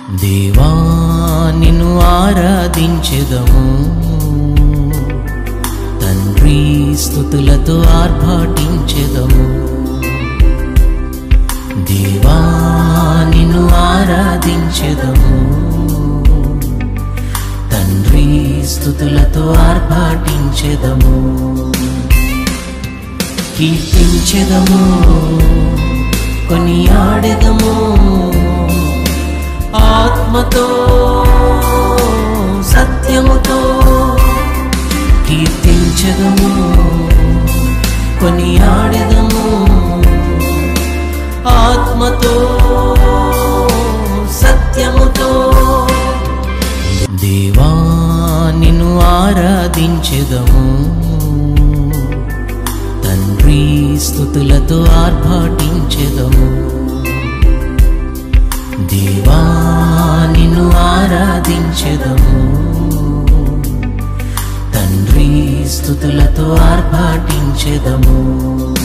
దేవా నిన్ను ఆరాధించెదము తండ్రి స్థుతులతో ఆర్భాటించెదము దేవా నిన్ను ఆరాధించెదము తండ్రి స్థుతులతో ఆర్భాటించెదము కీర్తించెదము కొనియాడెదము ఆత్మతో సత్యముతో కీర్తించదము కొనియాడెదము ఆత్మతో సత్యముతో దేవా నిన్ను ఆరాధించెదము తండ్రి స్థుతులతో ఆర్భాటించెదము దేవా నిన్ను ఆరాధించెదము తండ్రి స్థుతులతో ఆర్భాటించెదము